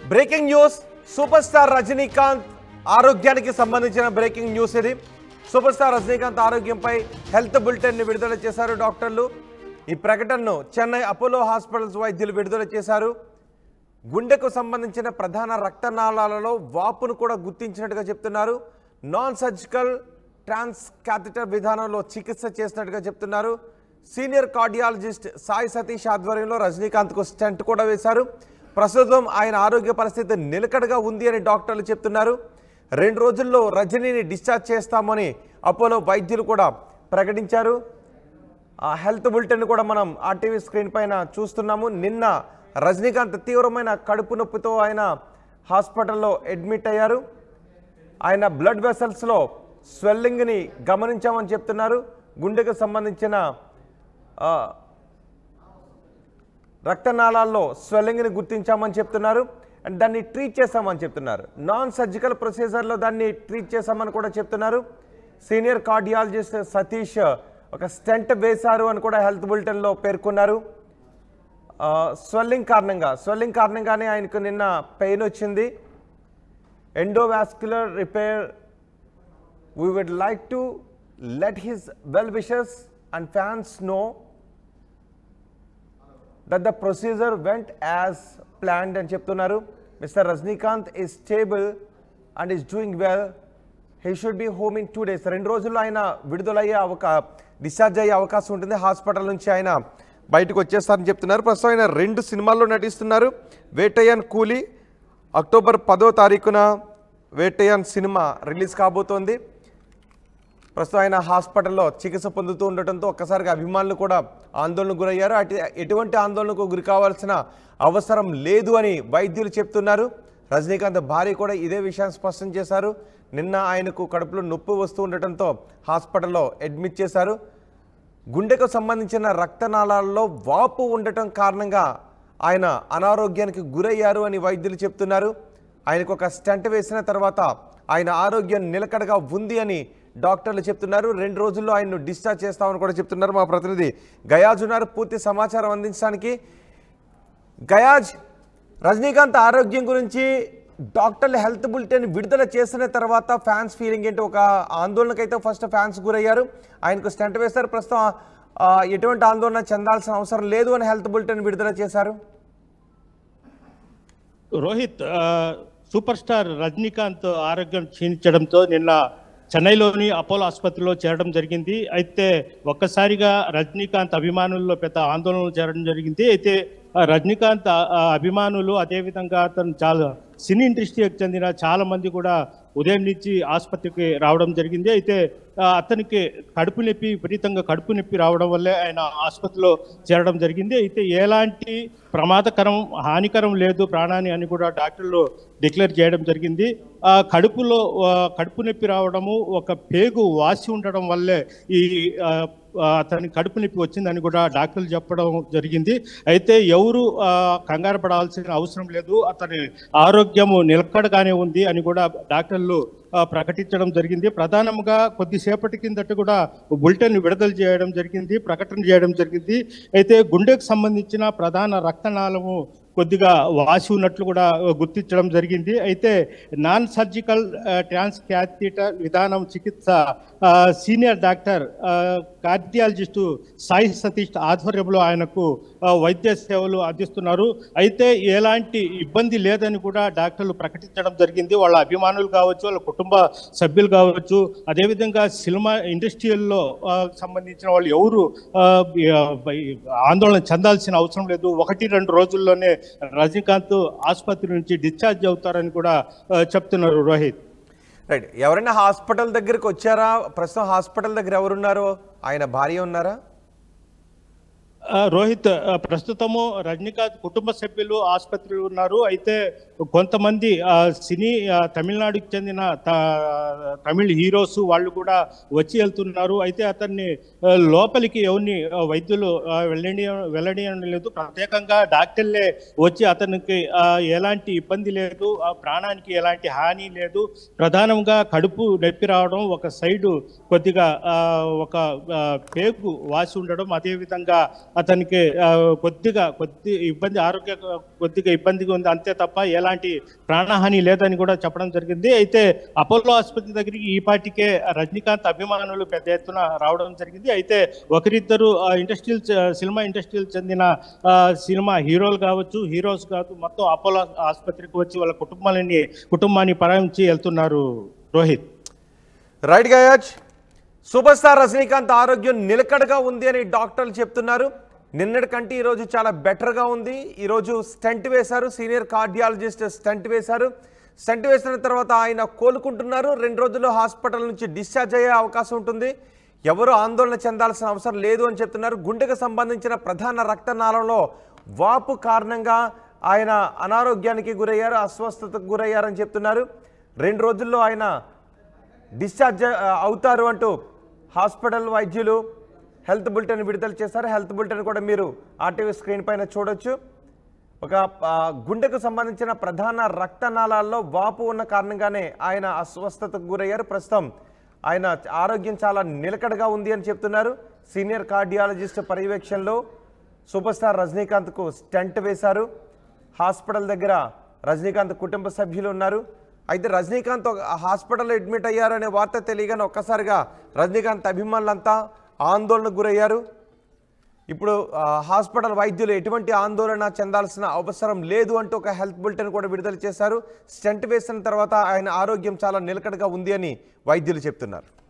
breaking news super star Rajinikanth ఆరోగ్యానికి సంబంధించిన breaking news ఇది సూపర్ స్టార్ రజనీకాంత్ ఆరోగ్యంపై హెల్త్ బులెటిన్ ని విడుదల చేశారు డాక్టర్లు ఈ ప్రకటనను చెన్నై అపోలో హాస్పిటల్స్ వైద్యులు విడుదల చేశారు గుండెకు సంబంధించిన ప్రధాన రక్తనాళాలలో వాపును కూడా గుర్తించినట్టుగా చెప్తున్నారు నాన్ సర్జికల్ ట్రాన్స్ క్యాథిటర్ విధానంలో చికిత్స చేసినట్టుగా చెప్తున్నారు సీనియర్ కార్డియాలజిస్ట్ సాయి సతీష్ ఆధ్వర్యంలో రజనీకాంత్కు స్టెంట్ కూడా వేశారు ప్రస్తుతం ఆయన ఆరోగ్య పరిస్థితి నిలకడగా ఉంది అని డాక్టర్లు చెప్తున్నారు రెండు రోజుల్లో రజనీని డిశ్చార్జ్ చేస్తామని అపోలో వైద్యులు కూడా ప్రకటించారు ఆ హెల్త్ బులెటిన్ కూడా మనం ఆర్టీవీ స్క్రీన్ పైన చూస్తున్నాము నిన్న రజనీకాంత్ తీవ్రమైన కడుపు నొప్పితో ఆయన హాస్పిటల్లో అడ్మిట్ అయ్యారు ఆయన బ్లడ్ వెసల్స్లో స్వెల్లింగ్ని గమనించామని చెప్తున్నారు గుండెకు సంబంధించిన ఆ, రక్తనాళాల్లో స్వెల్లింగ్ని గుర్తించామని చెప్తున్నారు అండ్ దాన్ని ట్రీట్ చేశామని చెప్తున్నారు నాన్ సర్జికల్ ప్రొసీజర్లో దాన్ని ట్రీట్ చేశామని కూడా చెప్తున్నారు సీనియర్ కార్డియాలజిస్ట్ సతీష్ ఒక స్టెంట్ వేశారు అని కూడా హెల్త్ బులెటిన్లో పేర్కొన్నారు స్వెల్లింగ్ కారణంగా స్వెల్లింగ్ కారణంగానే ఆయనకు నిన్న పెయిన్ వచ్చింది endovascular repair we would like to let his well wishes and fans know that the procedure went as planned అని చెప్తున్నారు mister Rajinikanth is stable and is doing well he should be home in two days రెండు రోజుల్లో ఆయన విడుదలయ్యే అవకా discharge అయ్యే అవకాశం ఉంటుంది hospital నుంచి ఆయన బయటకు వచ్చేస్తారని చెప్తున్నారు ప్రస్తుతం ఆయన రెండు సినిమాల్లో నటిస్తున్నారు వేటయ్యన్ కూలీ అక్టోబర్ పదో తారీఖున వేటయ్యన్ సినిమా రిలీజ్ కాబోతోంది ప్రస్తుతం ఆయన హాస్పిటల్లో చికిత్స పొందుతూ ఉండటంతో ఒక్కసారిగా అభిమానులు కూడా ఆందోళనకు గురయ్యారు అటు ఎటువంటి ఆందోళనకు గురి కావాల్సిన అవసరం లేదు అని వైద్యులు చెప్తున్నారు రజనీకాంత్ భార్య కూడా ఇదే విషయాన్ని స్పష్టం చేశారు నిన్న ఆయనకు కడుపులో నొప్పి వస్తూ ఉండటంతో హాస్పిటల్లో అడ్మిట్ చేశారు గుండెకు సంబంధించిన రక్తనాళాల్లో వాపు ఉండటం కారణంగా ఆయన అనారోగ్యానికి గురయ్యారు అని వైద్యులు చెప్తున్నారు ఆయనకు ఒక స్టంట్ వేసిన తర్వాత ఆయన ఆరోగ్యం నిలకడగా ఉంది అని డాక్టర్లు చెప్తున్నారు రెండు రోజుల్లో ఆయన్ను డిశ్చార్జ్ చేస్తామని కూడా చెప్తున్నారు మా ప్రతినిధి గయాజ్ ఉన్నారు పూర్తి సమాచారం అందించడానికి గయాజ్ రజనీకాంత్ ఆరోగ్యం గురించి డాక్టర్లు హెల్త్ బులెటిన్ విడుదల చేసిన తర్వాత ఫ్యాన్స్ ఫీలింగ్ ఏంటి ఒక ఆందోళనకైతే ఫస్ట్ ఫ్యాన్స్ గురయ్యారు ఆయనకు స్టంట్ వేశారు ప్రస్తుతం ఆ, ఎటువంటి ఆందోళన చెందాల్సిన అవసరం లేదు అని హెల్త్ బులెటిన్ విడుదల చేశారు రోహిత్ ఆ, సూపర్ స్టార్ రజనీకాంత్ ఆరోగ్యం క్షీణించడంతో నిన్న చెన్నైలోని అపోలో ఆసుపత్రిలో చేరడం జరిగింది అయితే ఒక్కసారిగా రజనీకాంత్ అభిమానుల్లో పెద్ద ఆందోళనలు చేరడం జరిగింది అయితే ఆ, రజనీకాంత్ ఆ, ఆ, అభిమానులు అదేవిధంగా అతను చాలా సినీ ఇండస్ట్రీకి చెందిన చాలా మంది కూడా ఉదయం నుంచి ఆసుపత్రికి రావడం జరిగింది అయితే ఆ, అతనికి కడుపు నొప్పి విపరీతంగా కడుపు నొప్పి రావడం వల్లే ఆయన ఆసుపత్రిలో చేరడం జరిగింది అయితే ఎలాంటి ప్రమాదకరం హానికరం లేదు ప్రాణాన్ని అని కూడా డాక్టర్లు డిక్లేర్ చేయడం జరిగింది ఆ కడుపులో ఆ, కడుపు నొప్పి రావడము ఒక పేగు వాసి ఉండడం వల్లే ఈ ఆ, ఆ, అతని కడుపు నొప్పి వచ్చిందని కూడా డాక్టర్లు చెప్పడం జరిగింది అయితే ఎవరు ఆ, కంగారు పడాల్సిన అవసరం లేదు అతని ఆరోగ్యము నిలకడగానే ఉంది అని కూడా డాక్టర్లు ఆ, ప్రకటించడం జరిగింది ప్రధానంగా కొద్దిసేపటి కిందట కూడా బులెటిన్ విడుదల చేయడం జరిగింది ప్రకటన చేయడం జరిగింది అయితే గుండెకు సంబంధించిన ప్రధాన రక్తనాళము కొద్దిగా వాసి ఉన్నట్లు కూడా గుర్తించడం జరిగింది అయితే నాన్ సర్జికల్ ట్రాన్స్ క్యాథీటర్ విధానం చికిత్స ఆ, సీనియర్ డాక్టర్ ఆ, కార్డియాలజిస్టు సాయి సతీష్ ఆధ్వర్యంలో ఆయనకు ఆ, వైద్య సేవలు అందిస్తున్నారు అయితే ఎలాంటి ఇబ్బంది లేదని కూడా డాక్టర్లు ప్రకటించడం జరిగింది వాళ్ళ అభిమానులు కావచ్చు వాళ్ళ కుటుంబ సభ్యులు కావచ్చు అదేవిధంగా సినిమా ఇండస్ట్రీల్లో ఆ, సంబంధించిన వాళ్ళు ఎవరు ఆ, ఈ, ఆందోళన చెందాల్సిన అవసరం లేదు ఒకటి రెండు రోజుల్లోనే రజనీకాంత్ ఆసుపత్రి నుంచి డిశ్చార్జ్ అవుతారని కూడా ఆ, చెప్తున్నారు రోహిత్ రైట్ ఎవరైనా హాస్పిటల్ దగ్గరికి వచ్చారా ప్రస్తుతం హాస్పిటల్ దగ్గర ఎవరున్నారో ఆయన భార్య ఉన్నారా ఆ, రోహిత్ ఆ, ప్రస్తుతము రజనీకాంత్ కుటుంబ సభ్యులు ఆసుపత్రిలో ఉన్నారు అయితే కొంతమంది ఆ, సినీ ఆ, తమిళనాడుకి చెందిన త- తమిళ్ హీరోస్ వాళ్ళు కూడా వచ్చి వెళ్తున్నారు అయితే అతన్ని ఆ, లోపలికి ఎవరిని ఆ, వైద్యులు ఆ, వెళ్ళని వెళ్ళనియడం లేదు ప్రత్యేకంగా డాక్టర్లే వచ్చి అతనికి ఆ, ఎలాంటి ఇబ్బంది లేదు ఆ ప్రాణానికి ఎలాంటి హాని లేదు ప్రధానంగా కడుపు నొప్పి రావడం ఒక సైడు కొద్దిగా ఆ, ఒక ఆ, పేగు వాసి ఉండడం అదేవిధంగా అతనికి ఆ, కొద్దిగా కొద్ది ఇబ్బంది ఆరోగ్య కొద్దిగా ఇబ్బందిగా ఉంది అంతే తప్ప ఎలా ఎలాంటి ప్రాణహాని లేదని కూడా చెప్పడం జరిగింది అయితే అపోలో ఆసుపత్రి దగ్గరికి ఈ పాటికే రజనీకాంత్ అభిమానులు పెద్ద ఎత్తున రావడం జరిగింది అయితే ఒకరిద్దరు ఆ, ఇండస్ట్రియల్ చ- సినిమా ఇండస్ట్రీకి చెందిన ఆ, సినిమా హీరోలు కావచ్చు హీరోస్ కావచ్చు మొత్తం అపోలో ఆసుపత్రికి వచ్చి వాళ్ళ కుటుంబాలని కుటుంబాన్ని పరాయించి వెళ్తున్నారు Rohit right Gayaz super star Rajinikanth ఆరోగ్యం నిలకడగా ఉంది అని డాక్టర్లు చెప్తున్నారు నిన్నటి కంటే ఈరోజు చాలా బెటర్గా ఉంది ఈరోజు స్టంట్ వేశారు సీనియర్ కార్డియాలజిస్ట్ స్టంట్ వేశారు స్టంట్ వేసిన తర్వాత ఆయన కోలుకుంటున్నారు రెండు రోజుల్లో హాస్పిటల్ నుంచి డిశ్చార్జ్ అయ్యే అవకాశం ఉంటుంది ఎవరు ఆందోళన చెందాల్సిన అవసరం లేదు అని చెప్తున్నారు గుండెకు సంబంధించిన ప్రధాన రక్తనాళంలో వాపు కారణంగా ఆయన అనారోగ్యానికి గురయ్యారు అస్వస్థతకు గురయ్యారని చెప్తున్నారు రెండు రోజుల్లో ఆయన డిశ్చార్జ్ ఆ, అవుతారు అంటూ హాస్పిటల్ వైద్యులు హెల్త్ బులెటిన్ విడుదల చేశారు హెల్త్ బులెటిన్ కూడా మీరు ఆర్టీవీ స్క్రీన్ పైన చూడొచ్చు ఒక ఆ, గుండెకు సంబంధించిన ప్రధాన రక్తనాళాల్లో వాపు ఉన్న కారణంగానే ఆయన అస్వస్థతకు గురయ్యారు ప్రస్తుతం ఆయన ఆరోగ్యం చాలా నిలకడగా ఉంది అని చెప్తున్నారు సీనియర్ కార్డియాలజిస్ట్ పర్యవేక్షణలో సూపర్ స్టార్ రజనీకాంత్కు స్టంట్ వేశారు హాస్పిటల్ దగ్గర రజనీకాంత్ కుటుంబ సభ్యులు ఉన్నారు అయితే రజనీకాంత్ ఒక హాస్పిటల్లో అడ్మిట్ అయ్యారనే వార్త తెలియగానే ఒక్కసారిగా రజనీకాంత్ అభిమానులంతా ఆందోళనకు గురయ్యారు ఇప్పుడు ఆ, హాస్పిటల్ వైద్యులు ఎటువంటి ఆందోళన చెందాల్సిన అవసరం లేదు అంటూ ఒక హెల్త్ బులెటిన్ కూడా విడుదల చేశారు స్టెంట్ వేసిన తర్వాత ఆయన ఆరోగ్యం చాలా నిలకడగా ఉంది అని వైద్యులు చెప్తున్నారు